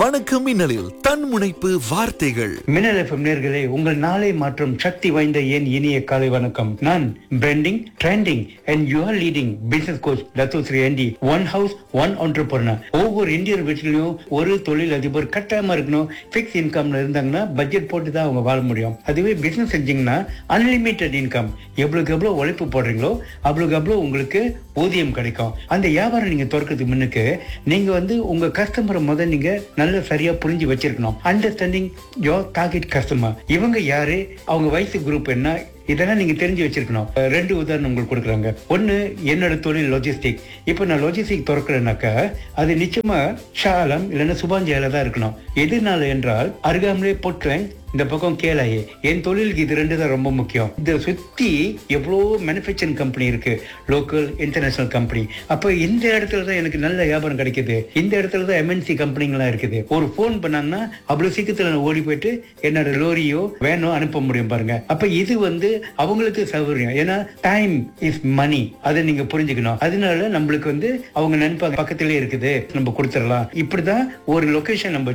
வணக்கம் மின்னலில் தன்முனைப்பு வார்த்தைகள் மின்னல் எஃப்எம் நேர்களே உங்கள் நாளை மாற்றும் சக்தி வாய்ந்த என் இனிய காலை வணக்கம் நான் branding trending and you are leading business coach தத்து ஸ்ரீ ஆண்டி ஒன் ஹவுஸ் ஒன் ஒன்டர்பிரனர் ஒவ்வொரு இந்தியர் வீட்டிலையும் ஒரு தொழில் அதிபர் கட்டாயமா இருக்கணும் ஃபிக்ஸ் இன்கம்ல இருந்தாங்கன்னா பட்ஜெட் போட்டு தான் அவங்க வாழ முடியும் அதுவே பிசினஸ் செஞ்சீங்கன்னா அன்லிமிட்டெட் இன்கம் எவ்வளவுக்கு எவ்வளவு உழைப்பு போடுறீங்களோ அவ்வளவுக்கு எவ்வளவு உங்களுக்கு ஊதியம் கிடைக்கும் அந்த வியாபாரம் நீங்க திறக்கிறதுக்கு முன்னுக்கு நீங்க வந்து உங்க கஸ்டமரை முதல் நீங்க நல்ல சரியா புரிஞ்சு வச்சிருக்கணும் அண்டர்ஸ்டாண்டிங் யோர் டார்கெட் கஸ்டமர் இவங்க யாரு அவங்க வயசு குரூப் என்ன இதெல்லாம் நீங்க தெரிஞ்சு வச்சிருக்கணும் அஹ் ரெண்டு உதாரணம் உங்களுக்கு கொடுக்குறாங்க ஒண்ணு என்னோட தொழில் லாஜிஸ்டிக் இப்போ நான் லாஜிஸ்டிக் திறக்கிறேன்னாக்கா அது நிச்சயமா ஷாலம் இல்லைன்னா சுபாஞ்சியால தான் இருக்கணும் எதனால என்றால் அருகாமலே பொட்லேன் இந்த பக்கம் கேளாயே என் தொழிலுக்கு இது ரெண்டு தான் ரொம்ப முக்கியம் இதை சுத்தி எவ்வளோ மேனுஃபேக்சரிங் கம்பெனி இருக்கு லோக்கல் இன்டர்நேஷனல் கம்பெனி அப்ப இந்த இடத்துல தான் எனக்கு நல்ல வியாபாரம் கிடைக்குது இந்த இடத்துல தான் எம்என்சி கம்பெனிங்கெல்லாம் இருக்குது ஒரு ஃபோன் பண்ணாங்கன்னா அவ்வளவு சீக்கிரத்துல நான் ஓடி போயிட்டு என்னோட லோரியோ வேனோ அனுப்ப முடியும் பாருங்க அப்ப இது வந்து அவங்களுக்கு சௌகரியம் ஏன்னா டைம் இஸ் மணி அதை நீங்க புரிஞ்சுக்கணும் அதனால நம்மளுக்கு வந்து அவங்க நினைப்பாங்க பக்கத்திலே இருக்குது நம்ம கொடுத்துடலாம் இப்படிதான் ஒரு லொகேஷன் நம்ம